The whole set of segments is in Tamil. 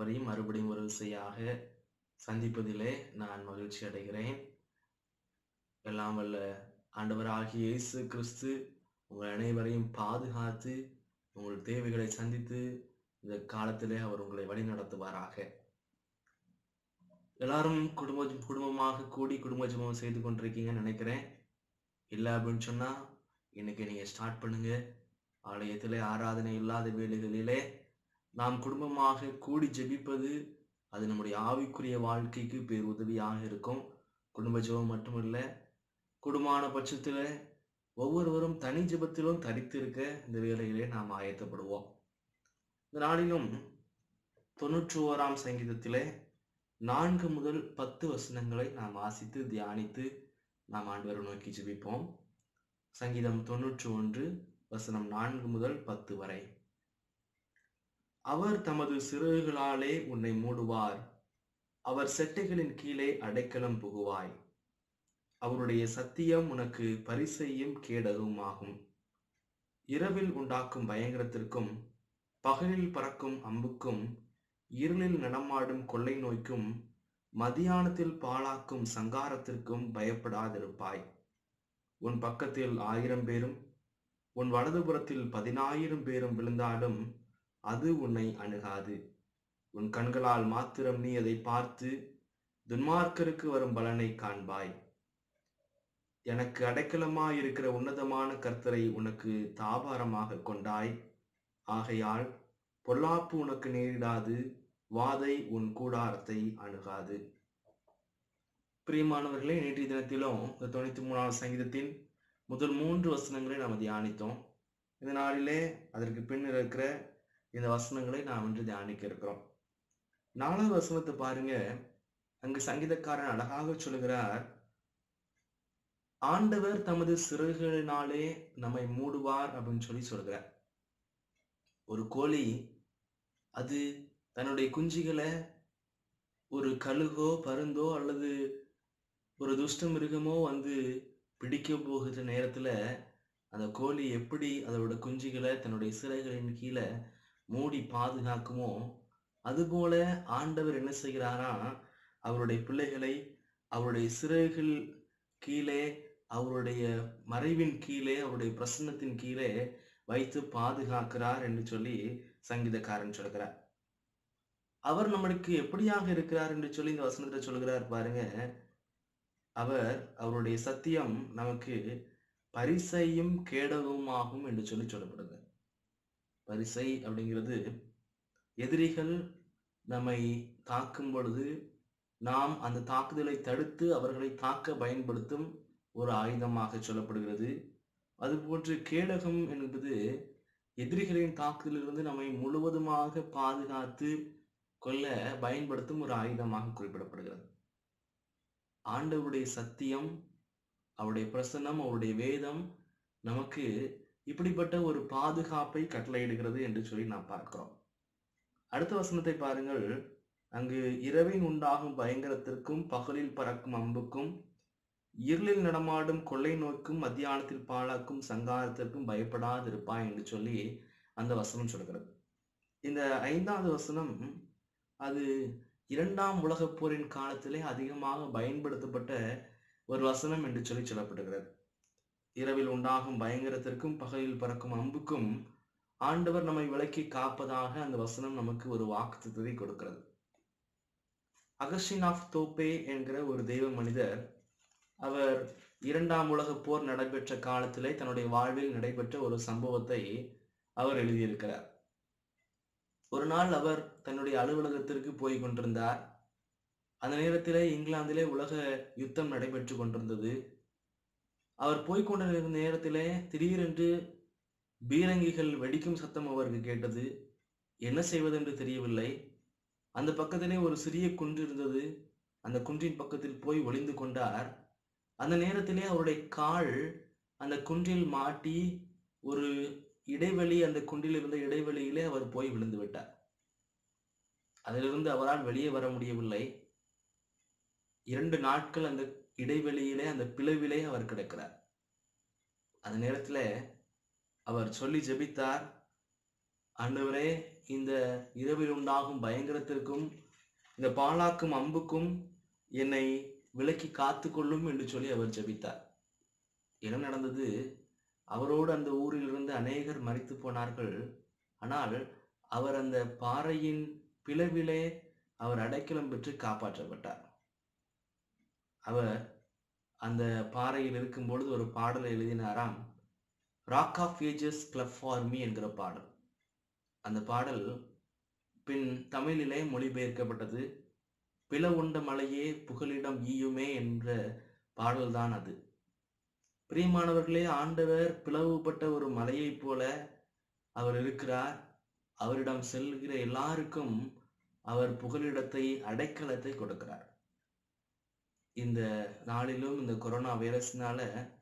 அனைவரையும் மறுபடியும் ஒரு விசையாக சந்திப்பதிலே நான் மகிழ்ச்சி அடைகிறேன் எல்லாம் வல்ல ஆண்டவராகிய இயேசு கிறிஸ்து உங்கள் அனைவரையும் பாதுகாத்து உங்கள் தேவைகளை சந்தித்து இந்த காலத்திலே அவர் உங்களை வழி நடத்துவாராக எல்லாரும் குடும்ப குடும்பமாக கூடி குடும்ப ஜெபம் செய்து கொண்டிருக்கீங்கன்னு நினைக்கிறேன் இல்லை அப்படின்னு சொன்னா இன்னைக்கு நீங்க ஸ்டார்ட் பண்ணுங்க ஆலயத்திலே ஆராதனை இல்லாத வேலைகளிலே நாம் குடும்பமாக கூடி ஜெபிப்பது அது நம்முடைய ஆவிக்குரிய வாழ்க்கைக்கு பேர் உதவியாக இருக்கும் குடும்ப ஜெபம் மட்டுமல்ல குடும்பமான பட்சத்தில் ஒவ்வொருவரும் தனி ஜெபத்திலும் தரித்திருக்க இந்த வேலையிலே நாம் ஆயத்தப்படுவோம் இந்த நாளிலும் தொன்னூற்றி ஓராம் சங்கீதத்திலே நான்கு முதல் பத்து வசனங்களை நாம் வாசித்து தியானித்து நாம் ஆண்டவரை நோக்கி ஜெபிப்போம் சங்கீதம் தொன்னூற்றி ஒன்று வசனம் நான்கு முதல் பத்து வரை அவர் தமது சிறகுகளாலே உன்னை மூடுவார் அவர் செட்டைகளின் கீழே அடைக்கலம் புகுவாய் அவருடைய சத்தியம் உனக்கு பரிசையும் கேடகும் ஆகும் இரவில் உண்டாக்கும் பயங்கரத்திற்கும் பகலில் பறக்கும் அம்புக்கும் இருளில் நடமாடும் கொள்ளை நோய்க்கும் மதியானத்தில் பாழாக்கும் சங்காரத்திற்கும் பயப்படாதிருப்பாய் உன் பக்கத்தில் ஆயிரம் பேரும் உன் வலதுபுறத்தில் பதினாயிரம் பேரும் விழுந்தாலும் அது உன்னை அணுகாது உன் கண்களால் மாத்திரம் நீ அதை பார்த்து துன்மார்க்கருக்கு வரும் பலனை காண்பாய் எனக்கு அடைக்கலமாயிருக்கிற உன்னதமான கர்த்தரை உனக்கு தாபாரமாக கொண்டாய் ஆகையால் பொல்லாப்பு உனக்கு நேரிடாது வாதை உன் கூடாரத்தை அணுகாது பிரியமானவர்களே நேற்றைய தினத்திலும் இந்த தொண்ணூத்தி மூணாவது சங்கீதத்தின் முதல் மூன்று வசனங்களை நாம் தியானித்தோம் இந்த நாளிலே அதற்கு பின் இருக்கிற இந்த வசனங்களை நாம் இன்று தியானிக்க இருக்கிறோம் நாலாவது வசனத்தை பாருங்க அங்கு சங்கீதக்காரன் அழகாக சொல்லுகிறார் ஆண்டவர் தமது சிறகுகளினாலே நம்மை மூடுவார் அப்படின்னு சொல்லி சொல்கிறார் ஒரு கோழி அது தன்னுடைய குஞ்சுகளை ஒரு கழுகோ பருந்தோ அல்லது ஒரு துஷ்ட மிருகமோ வந்து பிடிக்க போகிற நேரத்துல அந்த கோழி எப்படி அதோட குஞ்சுகளை தன்னுடைய சிறைகளின் கீழே மூடி பாதுகாக்குமோ அதுபோல ஆண்டவர் என்ன செய்கிறாரா அவருடைய பிள்ளைகளை அவருடைய சிறைகள் கீழே அவருடைய மறைவின் கீழே அவருடைய பிரசன்னத்தின் கீழே வைத்து பாதுகாக்கிறார் என்று சொல்லி சங்கீதக்காரன் சொல்கிறார் அவர் நம்மளுக்கு எப்படியாக இருக்கிறார் என்று சொல்லி இந்த வசனத்தை சொல்கிறார் பாருங்க அவர் அவருடைய சத்தியம் நமக்கு பரிசையும் கேடகமாகும் என்று சொல்லி சொல்லப்படுது பரிசை அப்படிங்கிறது எதிரிகள் நம்மை தாக்கும் பொழுது நாம் அந்த தாக்குதலை தடுத்து அவர்களை தாக்க பயன்படுத்தும் ஒரு ஆயுதமாக சொல்லப்படுகிறது அதுபோன்று கேடகம் என்பது எதிரிகளின் தாக்குதலிலிருந்து நம்மை முழுவதுமாக பாதுகாத்து கொள்ள பயன்படுத்தும் ஒரு ஆயுதமாக குறிப்பிடப்படுகிறது ஆண்டவருடைய சத்தியம் அவருடைய பிரசன்னம் அவருடைய வேதம் நமக்கு இப்படிப்பட்ட ஒரு பாதுகாப்பை கட்டளையிடுகிறது என்று சொல்லி நாம் பார்க்கிறோம் அடுத்த வசனத்தை பாருங்கள் அங்கு இரவின் உண்டாகும் பயங்கரத்திற்கும் பகலில் பறக்கும் அம்புக்கும் இருளில் நடமாடும் கொள்ளை நோய்க்கும் மத்தியானத்தில் பாழாக்கும் சங்காரத்திற்கும் பயப்படாதிருப்பாய் என்று சொல்லி அந்த வசனம் சொல்கிறது இந்த ஐந்தாவது வசனம் அது இரண்டாம் உலகப் போரின் காலத்திலே அதிகமாக பயன்படுத்தப்பட்ட ஒரு வசனம் என்று சொல்லி சொல்லப்படுகிறது இரவில் உண்டாகும் பயங்கரத்திற்கும் பகலில் பறக்கும் அம்புக்கும் ஆண்டவர் நம்மை விலக்கி காப்பதாக அந்த வசனம் நமக்கு ஒரு வாக்குத்தத்தை கொடுக்கிறது அகஸ்டின் ஆஃப் தோப்பே என்கிற ஒரு தெய்வ மனிதர் அவர் இரண்டாம் உலக போர் நடைபெற்ற காலத்திலே தன்னுடைய வாழ்வில் நடைபெற்ற ஒரு சம்பவத்தை அவர் எழுதியிருக்கிறார் ஒரு நாள் அவர் தன்னுடைய அலுவலகத்திற்கு போய் கொண்டிருந்தார் அந்த நேரத்திலே இங்கிலாந்திலே உலக யுத்தம் நடைபெற்று கொண்டிருந்தது அவர் போய் கொண்டிருந்த நேரத்திலே திடீரென்று பீரங்கிகள் வெடிக்கும் சத்தம் அவருக்கு கேட்டது என்ன செய்வதென்று தெரியவில்லை அந்த பக்கத்திலே ஒரு சிறிய குன்று இருந்தது அந்த குன்றின் பக்கத்தில் போய் ஒளிந்து கொண்டார் அந்த நேரத்திலே அவருடைய கால் அந்த குன்றில் மாட்டி ஒரு இடைவெளி அந்த குன்றில் இருந்த இடைவெளியிலே அவர் போய் விழுந்து விட்டார் அதிலிருந்து அவரால் வெளியே வர முடியவில்லை இரண்டு நாட்கள் அந்த இடைவெளியிலே அந்த பிளவிலே அவர் கிடக்கிறார் அந்த நேரத்துல அவர் சொல்லி ஜெபித்தார் ஆண்டவரே இந்த இரவில் உண்டாகும் பயங்கரத்திற்கும் இந்த பாழாக்கும் அம்புக்கும் என்னை விலக்கி காத்து கொள்ளும் என்று சொல்லி அவர் ஜெபித்தார் என்ன நடந்தது அவரோடு அந்த ஊரில் இருந்து அநேகர் மரித்து போனார்கள் ஆனால் அவர் அந்த பாறையின் பிளவிலே அவர் அடைக்கலம் பெற்று காப்பாற்றப்பட்டார் அவர் அந்த பாறையில் இருக்கும் பொழுது ஒரு பாடலை எழுதினாராம் rock of ages cleft for me என்கிற பாடல் அந்த பாடல் பின் தமிழிலே மொழிபெயர்க்கப்பட்டது பிள உண்ட மலையே புகலிடம் ஈயுமே என்ற பாடல்தான் அது பிரியமானவர்களே ஆண்டவர் பிளவுபட்ட ஒரு மலையைப் போல அவர் இருக்கிறார் அவரிடம் செல்கிற எல்லாருக்கும் அவர் புகலிடத்தை அடைக்கலத்தை கொடுக்கிறார் இந்த நாளிலும் இந்த கொரோனா வைரஸ்னால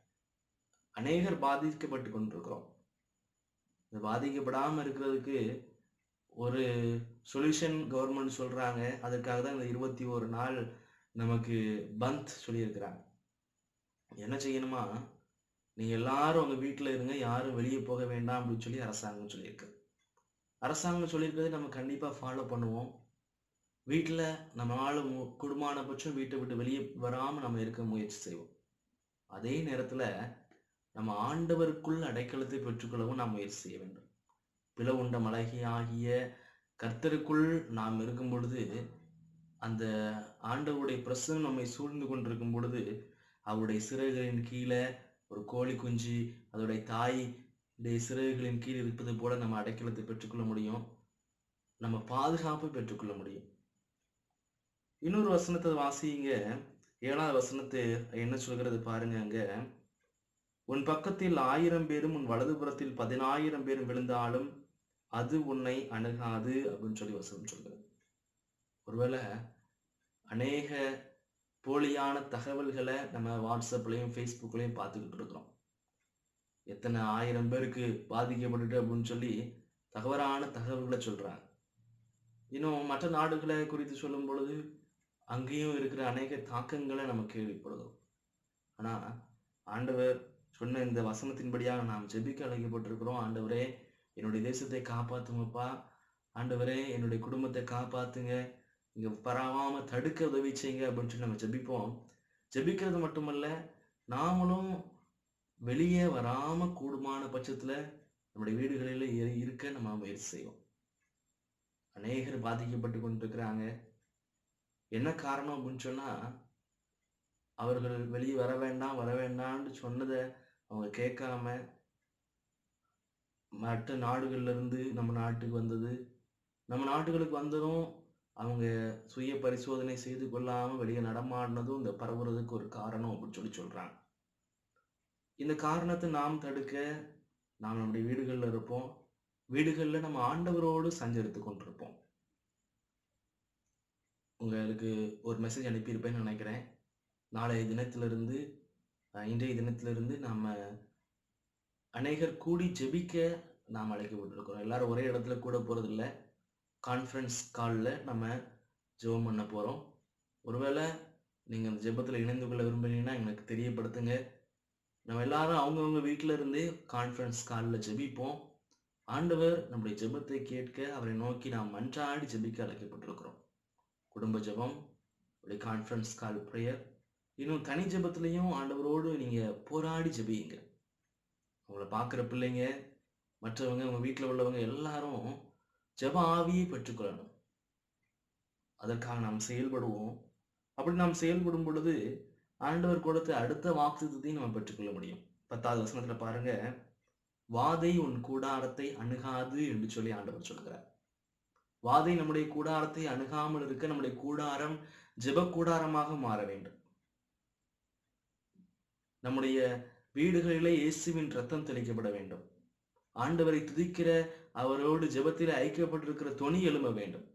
அநேகர் பாதிக்கப்பட்டு கொண்டிருக்கிறோம் இந்த பாதிக்கப்படாம இருக்கிறதுக்கு ஒரு சொல்யூஷன் கவர்மெண்ட் சொல்றாங்க அதற்காக தான் இந்த இருபத்தி ஒரு நாள் நமக்கு பந்த் சொல்லியிருக்கிறாங்க என்ன செய்யணுமா நீங்க எல்லாரும் உங்க வீட்டுல இருங்க யாரும் வெளியே போக வேண்டாம் அப்படின்னு சொல்லி அரசாங்கம் சொல்லியிருக்கு அரசாங்கம் சொல்லியிருக்கிறது நம்ம கண்டிப்பா ஃபாலோ பண்ணுவோம் வீட்டுல நம்ம ஆளு குடும்பமான பட்சம் வீட்டை விட்டு வெளியே வராம நம்ம இருக்க முயற்சி செய்வோம் அதே நேரத்துல நம்ம ஆண்டவருக்குள் அடைக்கலத்தை பெற்றுக்கொள்ளவும் நாம் முயற்சி செய்ய வேண்டும் பிளவுண்ட மலகி ஆகிய கர்த்தருக்குள் நாம் இருக்கும் பொழுது அந்த ஆண்டவருடைய பிரசனம் நம்மை சூழ்ந்து கொண்டிருக்கும் பொழுது அவருடைய சிறகுகளின் கீழே ஒரு கோழி குஞ்சு அதோடைய தாய் சிறகுகளின் கீழ் இருப்பது போல நம்ம அடைக்கலத்தை பெற்றுக்கொள்ள முடியும் நம்ம பாதுகாப்பை பெற்றுக்கொள்ள முடியும் இன்னொரு வசனத்தை வாசிங்க ஏழாவது வசனத்தை என்ன சொல்கிறது பாருங்க அங்க உன் பக்கத்தில் ஆயிரம் பேரும் உன் வலதுபுறத்தில் பதினாயிரம் பேரும் விழுந்தாலும் அது உன்னை அணுகாது அப்படின்னு சொல்லி வசனம் சொல்கிறது ஒருவேளை அநேக போலியான தகவல்களை நம்ம வாட்ஸ்அப்லையும் ஃபேஸ்புக்லையும் பார்த்துக்கிட்டு இருக்கிறோம் எத்தனை ஆயிரம் பேருக்கு பாதிக்கப்பட்டுட்டு அப்படின்னு சொல்லி தகவலான தகவல்களை சொல்றாங்க இன்னும் மற்ற நாடுகளை குறித்து சொல்லும் பொழுது அங்கேயும் இருக்கிற அநேக தாக்கங்களை நம்ம கேள்விப்படுகிறோம் ஆனா ஆண்டவர் சொன்ன இந்த வசனத்தின்படியாக நாம் ஜெபிக்க அழைக்கப்பட்டிருக்கிறோம் ஆண்டவரே என்னுடைய தேசத்தை காப்பாத்துங்கப்பா ஆண்டவரே என்னுடைய குடும்பத்தை காப்பாத்துங்க இங்க பரவாம தடுக்க உதவி செய்யுங்க அப்படின்னு சொல்லி நம்ம ஜெபிப்போம் ஜெபிக்கிறது மட்டுமல்ல நாமளும் வெளியே வராம கூடுமான பட்சத்துல நம்முடைய வீடுகளில் இரு- இருக்க நம்ம முயற்சி செய்வோம் அநேகர் பாதிக்கப்பட்டு கொண்டிருக்கிறாங்க என்ன காரணம் அப்படின்னு சொன்னா அவர்கள் வெளியே வர வேண்டாம் வர வேண்டாம்னு சொன்னதை அவங்க கேட்காம மற்ற நாடுகள்ல இருந்து நம்ம நாட்டுக்கு வந்தது நம்ம நாட்டுகளுக்கு வந்ததும் அவங்க சுய பரிசோதனை செய்து கொள்ளாம வெளியே நடமாடினதும் இந்த பரவுறதுக்கு ஒரு காரணம் அப்படின்னு சொல்லி சொல்றாங்க இந்த காரணத்தை நாம் தடுக்க நாம் நம்முடைய வீடுகள்ல இருப்போம் வீடுகள்ல நம்ம ஆண்டவரோடு சஞ்சரித்து கொண்டிருப்போம் உங்களுக்கு ஒரு மெசேஜ் அனுப்பியிருப்பேன்னு நினைக்கிறேன் நாளைய தினத்திலிருந்து அஹ், இன்றைய தினத்திலிருந்து நாம அநேகர் கூடி ஜெபிக்க நாம் அழைக்கப்பட்டிருக்கிறோம் எல்லாரும் ஒரே இடத்துல கூட போறதில்ல கான்ஃபரன்ஸ் காலில் நம்ம ஜெபம் பண்ண போகிறோம் ஒருவேளை நீங்கள் அந்த ஜெபத்தில் இணைந்து கொள்ள விரும்புனீங்கன்னா எனக்கு தெரியப்படுத்துங்க நம்ம எல்லாரும் அவங்கவுங்க வீட்டில் இருந்தே கான்ஃபரன்ஸ் காலில் ஜெபிப்போம் ஆண்டவர் நம்முடைய ஜெபத்தை கேட்க அவரை நோக்கி நாம் மன்றாடி ஜெபிக்க அழைக்கப்பட்டிருக்கிறோம் குடும்ப ஜெபம் ஒரு கான்ஃபரன்ஸ் கால் ப்ரேயர் இன்னும் தனி ஜெபத்திலையும் ஆண்டவரோடு நீங்கள் போராடி ஜெபியுங்க உங்களை பார்க்குற பிள்ளைங்க மற்றவங்க உங்கள் வீட்டில் உள்ளவங்க எல்லாரும் ஜெப ஆவியை பெற்றுக்கொள்ளணும் அதற்காக நாம் செயல்படுவோம் அப்படி நாம் செயல்படும் பொழுது ஆண்டவர் கொடுத்த அடுத்த வாக்குத்தையும் நம்ம பெற்றுக்கொள்ள முடியும் பத்தாவது வசனத்துல பாருங்க வாதை உன் கூடாரத்தை அணுகாது என்று சொல்லி ஆண்டவர் சொல்கிறார் வாதை நம்முடைய கூடாரத்தை அணுகாமல் இருக்க நம்முடைய கூடாரம் ஜெப கூடாரமாக மாற வேண்டும் நம்முடைய வீடுகளிலே இயேசுவின் ரத்தம் தெளிக்கப்பட வேண்டும் ஆண்டவரை துதிக்கிற அவரோடு ஜெபத்தில் ஐக்கியப்பட்டிருக்கிற தொனி எழும்ப வேண்டும்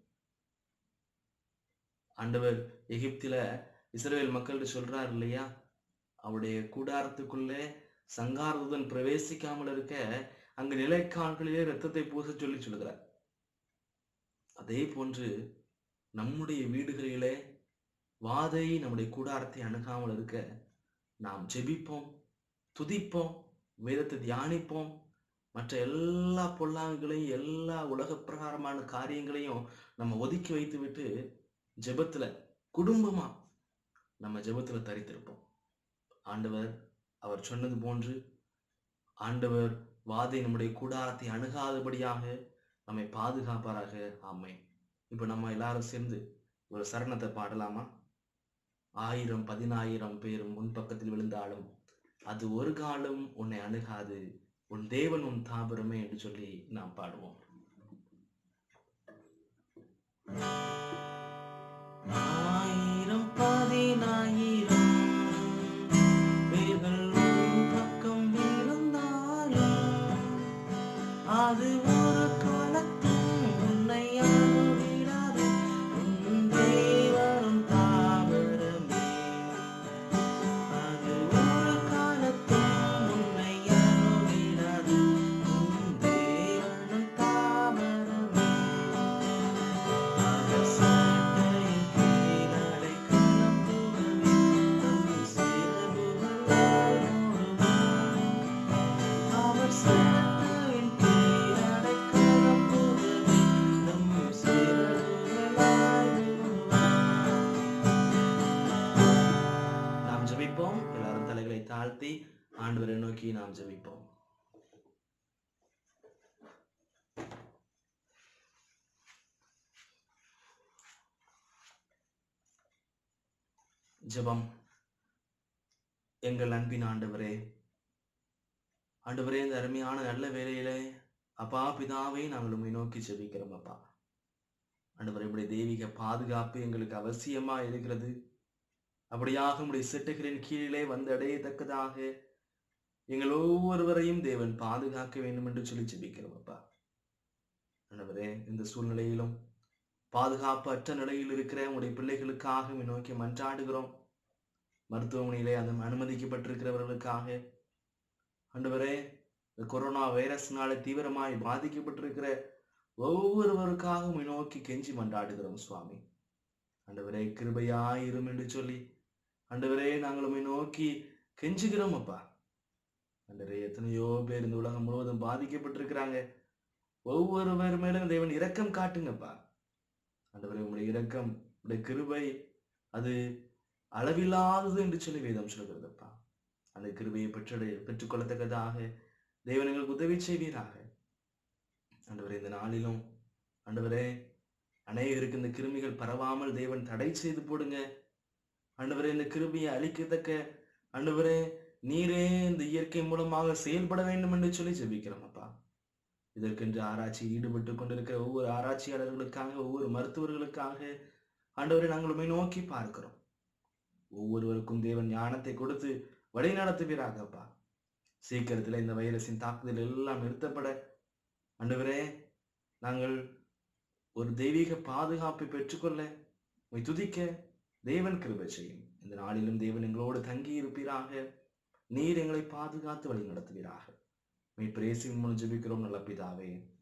ஆண்டவர் எகிப்தில இஸ்ரவேல் மக்கள்கிட்ட சொல்றார் இல்லையா அவருடைய கூடாரத்துக்குள்ளே சங்காரதுடன் பிரவேசிக்காமல் இருக்க அங்கு நிலைக்கால்களிலே ரத்தத்தை பூச சொல்லி சொல்கிறார் அதே போன்று நம்முடைய வீடுகளிலே வாதை நம்முடைய கூடாரத்தை அணுகாமல் இருக்க நாம் ஜெபிப்போம் துதிப்போம் வேதத்தை தியானிப்போம் மற்ற எல்லா பொல்லாங்களையும் எல்லா உலக பிரகாரமான காரியங்களையும் நம்ம ஒதுக்கி வைத்து விட்டு ஜெபத்துல குடும்பமா நம்ம ஜெபத்துல தரித்திருப்போம் ஆண்டவர் அவர் சொன்னது போன்று ஆண்டவர் வாதை நம்முடைய கூடாரத்தை அணுகாதபடியாக நம்மை பாதுகாப்பாராக ஆமை இப்ப நம்ம எல்லாரும் சேர்ந்து ஒரு சரணத்தை பாடலாமா ஆயிரம் பதினாயிரம் பேர் முன்பக்கத்தில் விழுந்தாலும் அது ஒரு காலம் உன்னை அணுகாது உன் தேவன் உன் தாபரமே என்று சொல்லி நாம் பாடுவோம் ஆயிரம் பதினாயிரம் பேர்கள் உன் பக்கம் விழுந்தாலும் அது ஒரு காலத்தும் உன்னை அணுகிடாது உன் தேவனும் தாவரமே அது ஒரு காலத்தும் உன்னை அணுகிடாது உன் தேவனும் தாவரமே அவர் சட்டையின் கீழ் அடைக்கலம் புகவே தம் சிறகுகளால் மூடுவார். அவர் சட்டையின் கீழ் அடைக்கலம் புகவே தம் சிறகுகளால் மூடுவார். நாம் ஜெபிப்போம் எல்லாரும் தலைகளை தாழ்த்தி ஆண்டவரை நோக்கி நாம் ஜெபிப்போம் ஜெபம் எங்கள் அன்பின் ஆண்டவரே ஆண்டவரே இந்த அருமையான நல்ல வேலையிலே அப்பா பிதாவை நாங்கள் உண்மை நோக்கி ஜெபிக்கிறோம் அப்பா ஆண்டவரே இப்படி தெய்வீக பாதுகாப்பு எங்களுக்கு அவசியமா இருக்கிறது அப்படியாக உடைய சிட்டுகளின் கீழே வந்து அடையத்தக்கதாக எங்கள் ஒவ்வொருவரையும் தேவன் பாதுகாக்க வேண்டும் என்று சொல்லி ஜெபிக்கிறோம் அப்பா ஆண்டவரே இந்த சூழ்நிலையிலும் பாதுகாப்பு அற்ற நிலையில் இருக்கிற உங்களுடைய பிள்ளைகளுக்காக உம்மை நோக்கி மன்றாடுகிறோம் மருத்துவமனையிலே அது அனுமதிக்கப்பட்டிருக்கிறவர்களுக்காக ஆண்டவரே இந்த கொரோனா வைரஸ்னால தீவிரமாய் பாதிக்கப்பட்டிருக்கிற ஒவ்வொருவருக்காக உம்மை நோக்கி கெஞ்சி மன்றாடுகிறோம் சுவாமி ஆண்டவரே கிருபையாயிரும் என்று சொல்லி ஆண்டவரே நாங்கள் உம்மை நோக்கி கெஞ்சுகிறோம் அப்பா ஆண்டவரே எத்தனையோ பேர் இந்த உலகம் முழுவதும் பாதிக்கப்பட்டிருக்கிறாங்க ஒவ்வொருவர் மேலும் தேவன் இரக்கம் காட்டுங்கப்பா ஆண்டவரே உங்களுடைய இரக்கம் உங்களுடைய கிருபை அது அளவில்லாதது என்று சொல்லி வேதம் சொல்கிறதப்பா அந்த கிருபையை பெற்று பெற்றுக்கொள்ளத்தக்கதாக தேவன் எங்களுக்கு உதவி செய்வீராக ஆண்டவரே இந்த நாளிலும் ஆண்டவரே அநேகருக்கு இந்த கிருமிகள் பரவாமல் தேவன் தடை செய்து போடுங்க ஆண்டவரே இந்த கிருமியை அழிக்கத்தக்க ஆண்டவரே நீரே இந்த இயற்கை மூலமாக செயல்பட வேண்டும் என்று சொல்லி ஜெபிக்கிறோம் அப்பா இதற்கென்று ஆராய்ச்சி ஈடுபட்டு கொண்டிருக்கிற ஒவ்வொரு ஆராய்ச்சியாளர்களுக்காக ஒவ்வொரு மருத்துவர்களுக்காக ஆண்டவரை நாங்கள் உண்மை நோக்கி பார்க்கிறோம் ஒவ்வொருவருக்கும் தேவன் ஞானத்தை கொடுத்து வழி நடத்துவீராகப்பா சீக்கிரத்தில் இந்த வைரஸின் தாக்குதல் எல்லாம் நிறுத்தப்பட ஆண்டவரே நாங்கள் ஒரு தெய்வீக பாதுகாப்பை பெற்றுக்கொள்ள உம்மை துதிக்க தேவன் கிருபை செய்யும் இந்த நாளிலும் தேவன் எங்களோடு தங்கி இருப்பீராக நீர் எங்களை பாதுகாத்து வழி நடத்துவீராக மீட்பரேசின் மூலம் ஜெபிக்கிறோம் நல்ல பிதாவே